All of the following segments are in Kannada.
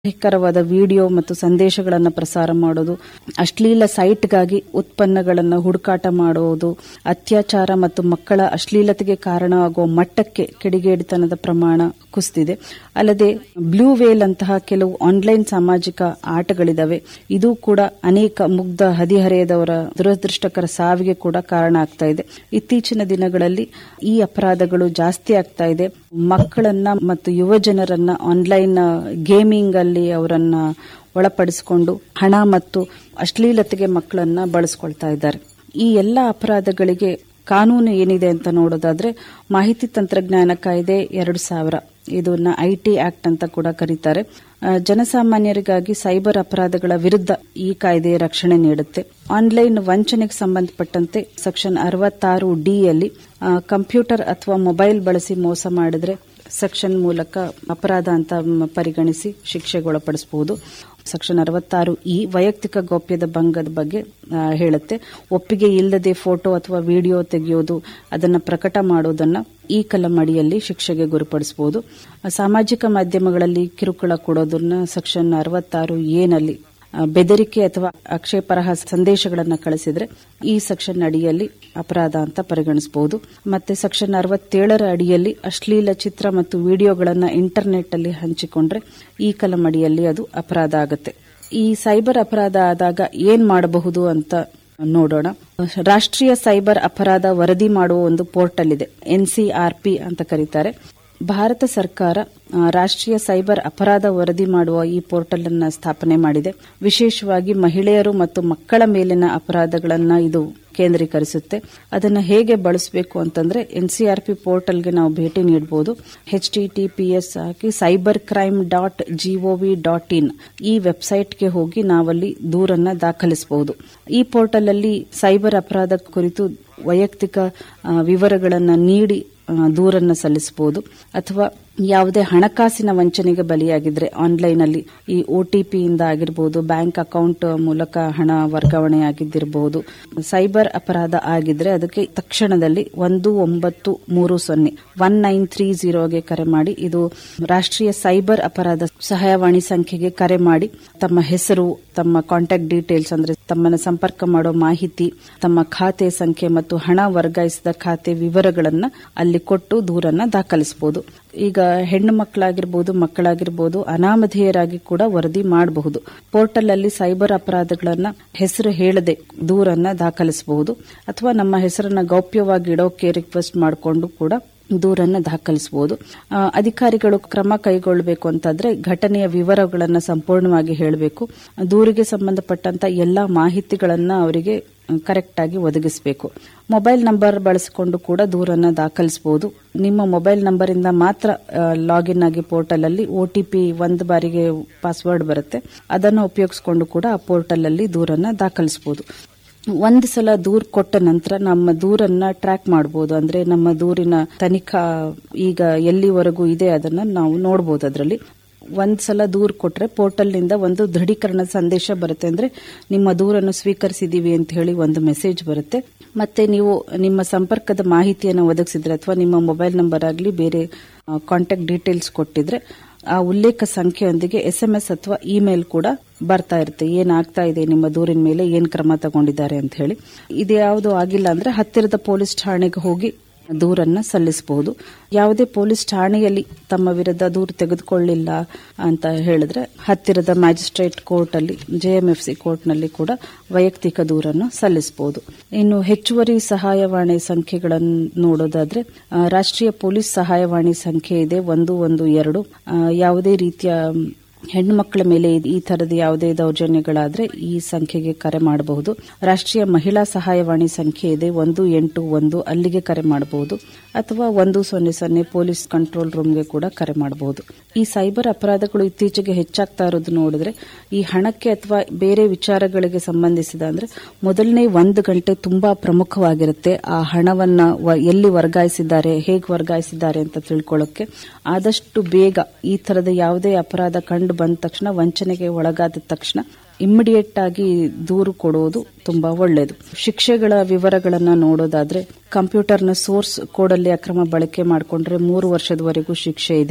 ಭಯಂಕರವಾದ ವಿಡಿಯೋ ಮತ್ತು ಸಂದೇಶಗಳನ್ನು ಪ್ರಸಾರ ಮಾಡೋದು ಅಶ್ಲೀಲ ಸೈಟ್ಗಾಗಿ ಉತ್ಪನ್ನಗಳನ್ನು ಹುಡುಕಾಟ ಮಾಡುವುದು ಅತ್ಯಾಚಾರ ಮತ್ತು ಮಕ್ಕಳ ಅಶ್ಲೀಲತೆಗೆ ಕಾರಣವಾಗುವ ಮಟ್ಟಕ್ಕೆ ಕಿಡಿಗೇಡಿತನದ ಪ್ರಮಾಣ ಕುಸಿದಿದೆ ಅಲ್ಲದೆ ಬ್ಲೂ ವೇಲ್ ಅಂತಹ ಕೆಲವು ಆನ್ಲೈನ್ ಸಾಮಾಜಿಕ ಆಟಗಳಿದಾವೆ ಇದು ಕೂಡ ಅನೇಕ ಮುಗ್ಧ ಹದಿಹರೆಯದವರ ದುರದೃಷ್ಟಕರ ಸಾವಿಗೆ ಕೂಡ ಕಾರಣ ಆಗ್ತಾ ಇದೆ ಇತ್ತೀಚಿನ ದಿನಗಳಲ್ಲಿ ಈ ಅಪರಾಧಗಳು ಜಾಸ್ತಿ ಆಗ್ತಾ ಇದೆ ಮಕ್ಕಳನ್ನ ಮತ್ತು ಯುವ ಜನರನ್ನ ಆನ್ಲೈನ್ ಗೇಮಿಂಗ್ ಅಲ್ಲಿ ಅವರನ್ನ ಒಳಪಡಿಸಿಕೊಂಡು ಹಣ ಮತ್ತು ಅಶ್ಲೀಲತೆಗೆ ಮಕ್ಕಳನ್ನ ಬಳಸ್ಕೊಳ್ತಾ ಇದ್ದಾರೆ ಈ ಎಲ್ಲ ಅಪರಾಧಗಳಿಗೆ ಕಾನೂನು ಏನಿದೆ ಅಂತ ನೋಡೋದಾದ್ರೆ ಮಾಹಿತಿ ತಂತ್ರಜ್ಞಾನ ಕಾಯ್ದೆ ಎರಡು ಸಾವಿರ ಇದನ್ನ ಐಟಿ ಆಕ್ಟ್ ಅಂತ ಕೂಡ ಕರೀತಾರೆ ಜನಸಾಮಾನ್ಯರಿಗಾಗಿ ಸೈಬರ್ ಅಪರಾಧಗಳ ವಿರುದ್ಧ ಈ ಕಾಯ್ದೆ ರಕ್ಷಣೆ ನೀಡುತ್ತೆ ಆನ್ಲೈನ್ ವಂಚನೆಗೆ ಸಂಬಂಧಪಟ್ಟಂತೆ ಸೆಕ್ಷನ್ ಅರವತ್ತಾರು ಡಿಯಲ್ಲಿ ಕಂಪ್ಯೂಟರ್ ಅಥವಾ ಮೊಬೈಲ್ ಬಳಸಿ ಮೋಸ ಮಾಡಿದ್ರೆ ಸೆಕ್ಷನ್ ಮೂಲಕ ಅಪರಾಧ ಅಂತ ಪರಿಗಣಿಸಿ ಶಿಕ್ಷೆಗೊಳಪಡಿಸಬಹುದು ಸೆಕ್ಷನ್ ಅರವತ್ತಾರು ಇ ವೈಯಕ್ತಿಕ ಗೌಪ್ಯದ ಭಂಗದ ಬಗ್ಗೆ ಹೇಳುತ್ತೆ ಒಪ್ಪಿಗೆ ಇಲ್ಲದೆ ಫೋಟೋ ಅಥವಾ ವಿಡಿಯೋ ತೆಗೆಯೋದು ಅದನ್ನು ಪ್ರಕಟ ಮಾಡೋದನ್ನ ಈ ಕಲಂ ಅಡಿಯಲ್ಲಿ ಶಿಕ್ಷೆಗೆ ಗುರುಪಡಿಸಬಹುದು ಸಾಮಾಜಿಕ ಮಾಧ್ಯಮಗಳಲ್ಲಿ ಕಿರುಕುಳ ಕೊಡೋದನ್ನ ಸೆಕ್ಷನ್ ಅರವತ್ತಾರು ಎನಲ್ಲಿ ಬೆದರಿಕೆ ಅಥವಾ ಆಕ್ಷೇಪರಹ ಸಂದೇಶಗಳನ್ನು ಕಳಿಸಿದ್ರೆ ಈ ಸೆಕ್ಷನ್ ಅಡಿಯಲ್ಲಿ ಅಪರಾಧ ಅಂತ ಪರಿಗಣಿಸಬಹುದು ಮತ್ತೆ ಸೆಕ್ಷನ್ ಅರವತ್ತೇಳರ ಅಡಿಯಲ್ಲಿ ಅಶ್ಲೀಲ ಚಿತ್ರ ಮತ್ತು ವಿಡಿಯೋಗಳನ್ನು ಇಂಟರ್ನೆಟ್ ಅಲ್ಲಿ ಹಂಚಿಕೊಂಡ್ರೆ ಈ ಕಲಂ ಅಡಿಯಲ್ಲಿ ಅದು ಅಪರಾಧ ಆಗುತ್ತೆ ಈ ಸೈಬರ್ ಅಪರಾಧ ಆದಾಗ ಏನ್ ಮಾಡಬಹುದು ಅಂತ ನೋಡೋಣ ರಾಷ್ಟ್ರೀಯ ಸೈಬರ್ ಅಪರಾಧ ವರದಿ ಮಾಡುವ ಒಂದು ಪೋರ್ಟಲ್ ಇದೆ ಎನ್ಸಿಆರ್ಪಿ ಅಂತ ಕರೀತಾರೆ ಭಾರತ ಸರ್ಕಾರ ರಾಷ್ಟ್ರೀಯ ಸೈಬರ್ ಅಪರಾಧ ವರದಿ ಮಾಡುವ ಈ ಪೋರ್ಟಲ್ ಅನ್ನು ಸ್ಥಾಪನೆ ಮಾಡಿದೆ ವಿಶೇಷವಾಗಿ ಮಹಿಳೆಯರು ಮತ್ತು ಮಕ್ಕಳ ಮೇಲಿನ ಅಪರಾಧಗಳನ್ನು ಇದು ಕೇಂದ್ರೀಕರಿಸುತ್ತೆ ಅದನ್ನು ಹೇಗೆ ಬಳಸಬೇಕು ಅಂತಂದ್ರೆ ಎನ್ಸಿಆರ್ಪಿ ಪೋರ್ಟಲ್ಗೆ ನಾವು ಭೇಟಿ ನೀಡಬಹುದು H T T P S ಹಾಕಿ cyber crime dot GOV dot in ಈ ವೆಬ್ಸೈಟ್ಗೆ ಹೋಗಿ ನಾವಲ್ಲಿ ದೂರನ್ನ ದಾಖಲಿಸಬಹುದು ಈ ಪೋರ್ಟಲ್ ಅಲ್ಲಿ ಸೈಬರ್ ಅಪರಾಧ ಕುರಿತು ವೈಯಕ್ತಿಕ ವಿವರಗಳನ್ನು ನೀಡಿ ದೂರನ್ನು ಸಲ್ಲಿಸಬಹುದು ಅಥವಾ ಯಾವುದೇ ಹಣಕಾಸಿನ ವಂಚನೆಗೆ ಬಲಿಯಾಗಿದ್ರೆ ಆನ್ಲೈನ್ ಅಲ್ಲಿ ಈ ಒಟಿಪಿ ಇಂದ ಆಗಿರಬಹುದು ಬ್ಯಾಂಕ್ ಅಕೌಂಟ್ ಮೂಲಕ ಹಣ ವರ್ಗಾವಣೆ ಆಗಿದ್ದಿರಬಹುದು ಸೈಬರ್ ಅಪರಾಧ ಆಗಿದ್ರೆ ಅದಕ್ಕೆ ತಕ್ಷಣದಲ್ಲಿ ಒಂದು ಒಂಬತ್ತು ಮೂರು ಸೊನ್ನೆ ಒನ್ ನೈನ್ ತ್ರೀ ಜೀರೋಗೆ ಕರೆ ಮಾಡಿ ಇದು ರಾಷ್ಟ್ರೀಯ ಸೈಬರ್ ಅಪರಾಧ ಸಹಾಯವಾಣಿ ಸಂಖ್ಯೆಗೆ ಕರೆ ಮಾಡಿ ತಮ್ಮ ಹೆಸರು ತಮ್ಮ ಕಾಂಟ್ಯಾಕ್ಟ್ ಡೀಟೇಲ್ಸ್ ಅಂದ್ರೆ ತಮ್ಮನ್ನು ಸಂಪರ್ಕ ಮಾಡೋ ಮಾಹಿತಿ ತಮ್ಮ ಖಾತೆ ಸಂಖ್ಯೆ ಮತ್ತು ಹಣ ವರ್ಗಾಯಿಸಿದ ಖಾತೆ ವಿವರಗಳನ್ನ ಅಲ್ಲಿ ಕೊಟ್ಟು ದೂರನ್ನ ದಾಖಲಿಸಬಹುದು ಈಗ ಹೆಣ್ಣು ಮಕ್ಕಳಾಗಿರ್ಬೋದು ಮಕ್ಕಳಾಗಿರ್ಬೋದು ಅನಾಮಧೇಯರಾಗಿ ಕೂಡ ವರದಿ ಮಾಡಬಹುದು ಪೋರ್ಟಲ್ ಅಲ್ಲಿ ಸೈಬರ್ ಅಪರಾಧಗಳನ್ನ ಹೆಸರು ಹೇಳದೆ ದೂರನ್ನ ದಾಖಲಿಸಬಹುದು ಅಥವಾ ನಮ್ಮ ಹೆಸರನ್ನ ಗೌಪ್ಯವಾಗಿ ಇಡೋಕೆ ರಿಕ್ವೆಸ್ಟ್ ಮಾಡಿಕೊಂಡು ಕೂಡ ದೂರನ್ನ ದಾಖಲಿಸಬಹುದು ಅಧಿಕಾರಿಗಳು ಕ್ರಮ ಕೈಗೊಳ್ಳಬೇಕು ಅಂತಂದ್ರೆ ಘಟನೆಯ ವಿವರಗಳನ್ನು ಸಂಪೂರ್ಣವಾಗಿ ಹೇಳಬೇಕು ದೂರಿಗೆ ಸಂಬಂಧಪಟ್ಟಂತ ಎಲ್ಲಾ ಮಾಹಿತಿಗಳನ್ನ ಅವರಿಗೆ ಕರೆಕ್ಟ್ ಆಗಿ ಒದಗಿಸಬೇಕು ಮೊಬೈಲ್ ನಂಬರ್ ಬಳಸಿಕೊಂಡು ಕೂಡ ದೂರನ್ನ ದಾಖಲಿಸಬಹುದು ನಿಮ್ಮ ಮೊಬೈಲ್ ನಂಬರ್ ಇಂದ ಮಾತ್ರ ಲಾಗಿನ್ ಆಗಿ ಪೋರ್ಟಲ್ ಅಲ್ಲಿ ಒಟಿಪಿ ಒಂದು ಬಾರಿಗೆ ಪಾಸ್ವರ್ಡ್ ಬರುತ್ತೆ ಅದನ್ನು ಉಪಯೋಗಿಸಿಕೊಂಡು ಕೂಡ ಆ ಪೋರ್ಟಲ್ ಅಲ್ಲಿ ದೂರನ್ನ ದಾಖಲಿಸಬಹುದು ಒಂದು ಸಲ ದೂರ್ ಕೊಟ್ಟ ನಂತರ ನಮ್ಮ ದೂರನ್ನ ಟ್ರ್ಯಾಕ್ ಮಾಡಬಹುದು ಅಂದ್ರೆ ನಮ್ಮ ದೂರಿನ ತನಿಖಾ ಈಗ ಎಲ್ಲಿವರೆಗೂ ಇದೆ ಅದನ್ನ ನಾವು ನೋಡಬಹುದು ಅದರಲ್ಲಿ ಒಂದ್ ಸಲ ದೂರ್ ಕೊಟ್ರೆ ಪೋರ್ಟಲ್ ನಿಂದ ಒಂದು ದೃಢೀಕರಣ ಸಂದೇಶ ಬರುತ್ತೆ ಅಂದ್ರೆ ನಿಮ್ಮ ದೂರನ್ನು ಸ್ವೀಕರಿಸಿದೀವಿ ಅಂತ ಹೇಳಿ ಒಂದು ಮೆಸೇಜ್ ಬರುತ್ತೆ ಮತ್ತೆ ನೀವು ನಿಮ್ಮ ಸಂಪರ್ಕದ ಮಾಹಿತಿಯನ್ನು ಒದಗಿಸಿದ್ರೆ ಅಥವಾ ನಿಮ್ಮ ಮೊಬೈಲ್ ನಂಬರ್ ಆಗಲಿ ಬೇರೆ ಕಾಂಟ್ಯಾಕ್ಟ್ ಡೀಟೇಲ್ಸ್ ಕೊಟ್ಟಿದ್ರೆ ಆ ಉಲ್ಲೇಖ ಸಂಖ್ಯೆಯೊಂದಿಗೆ ಎಸ್ಎಂಎಸ್ ಅಥವಾ ಇಮೇಲ್ ಕೂಡ ಬರ್ತಾ ಇರುತ್ತೆ ಏನಾಗ್ತಾ ಇದೆ ನಿಮ್ಮ ದೂರಿನ ಮೇಲೆ ಏನ್ ಕ್ರಮ ತಗೊಂಡಿದ್ದಾರೆ ಅಂತ ಹೇಳಿ ಇದ್ಯಾವುದು ಆಗಿಲ್ಲ ಅಂದ್ರೆ ಹತ್ತಿರದ ಪೊಲೀಸ್ ಠಾಣೆಗೆ ಹೋಗಿ ದೂರನ್ನ ಸಲ್ಲಿಸಬಹುದು ಯಾವುದೇ ಪೊಲೀಸ್ ಠಾಣೆಯಲ್ಲಿ ತಮ್ಮ ವಿರುದ್ಧ ದೂರು ತೆಗೆದುಕೊಳ್ಳಿಲ್ಲ ಅಂತ ಹೇಳಿದ್ರೆ ಹತ್ತಿರದ ಮ್ಯಾಜಿಸ್ಟ್ರೇಟ್ ಕೋರ್ಟ್ ಅಲ್ಲಿ ಜೆಎಂಎಫ್ಸಿ ಕೋರ್ಟ್ ನಲ್ಲಿ ಕೂಡ ವೈಯಕ್ತಿಕ ದೂರನ್ನು ಸಲ್ಲಿಸಬಹುದು ಇನ್ನು ಹೆಚ್ಚುವರಿ ಸಹಾಯವಾಣಿ ಸಂಖ್ಯೆಗಳನ್ನು ನೋಡೋದಾದ್ರೆ ರಾಷ್ಟ್ರೀಯ ಪೊಲೀಸ್ ಸಹಾಯವಾಣಿ ಸಂಖ್ಯೆ ಇದೆ ಒಂದು ಒಂದು ಎರಡು ಯಾವುದೇ ರೀತಿಯ ಹೆಣ್ಣು ಮಕ್ಕಳ ಮೇಲೆ ಈ ತರದ ಯಾವುದೇ ದೌರ್ಜನ್ಯಗಳಾದ್ರೆ ಈ ಸಂಖ್ಯೆಗೆ ಕರೆ ಮಾಡಬಹುದು ರಾಷ್ಟ್ರೀಯ ಮಹಿಳಾ ಸಹಾಯವಾಣಿ ಸಂಖ್ಯೆ ಇದೆ ಒಂದು ಎಂಟು ಒಂದು ಅಲ್ಲಿಗೆ ಕರೆ ಮಾಡಬಹುದು ಅಥವಾ ಒಂದು ಸೊನ್ನೆ ಸೊನ್ನೆ ಪೊಲೀಸ್ ಕಂಟ್ರೋಲ್ ರೂಮ್ಗೆ ಕೂಡ ಕರೆ ಮಾಡಬಹುದು ಈ ಸೈಬರ್ ಅಪರಾಧಗಳು ಇತ್ತೀಚೆಗೆ ಹೆಚ್ಚಾಗ್ತಾ ಇರೋದು ನೋಡಿದ್ರೆ ಈ ಹಣಕ್ಕೆ ಅಥವಾ ಬೇರೆ ವಿಚಾರಗಳಿಗೆ ಸಂಬಂಧಿಸಿದ ಅಂದ್ರೆ ಮೊದಲನೇ ಒಂದು ಗಂಟೆ ತುಂಬಾ ಪ್ರಮುಖವಾಗಿರುತ್ತೆ ಆ ಹಣವನ್ನ ಎಲ್ಲಿ ವರ್ಗಾಯಿಸಿದ್ದಾರೆ ಹೇಗೆ ವರ್ಗಾಯಿಸಿದ್ದಾರೆ ಅಂತ ತಿಳ್ಕೊಳ್ಳೋಕೆ ಆದಷ್ಟು ಬೇಗ ಈ ತರದ ಯಾವುದೇ ಅಪರಾಧ ಕಂಡು ಬಂದ ತಕ್ಷಣ ವಂಚನೆಗೆ ಒಳಗಾದ ತಕ್ಷಣ ಇಮ್ಮಿಡಿಯೇಟ್ ಆಗಿ ದೂರು ಕೊಡುವುದು ತುಂಬಾ ಒಳ್ಳೆಯದು ಶಿಕ್ಷೆಗಳ ವಿವರಗಳನ್ನ ನೋಡೋದಾದ್ರೆ ಕಂಪ್ಯೂಟರ್ನ ಸೋರ್ಸ್ ಕೋಡ್ ಅಲ್ಲಿ ಅಕ್ರಮ ಬಳಕೆ ಮಾಡಿಕೊಂಡ್ರೆ ಮೂರು ವರ್ಷದವರೆಗೂ ಶಿಕ್ಷೆ ಇದೆ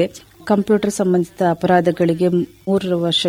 ಕಂಪ್ಯೂಟರ್ ಸಂಬಂಧಿತ ಅಪರಾಧಗಳಿಗೆ ಮೂರು ವರ್ಷ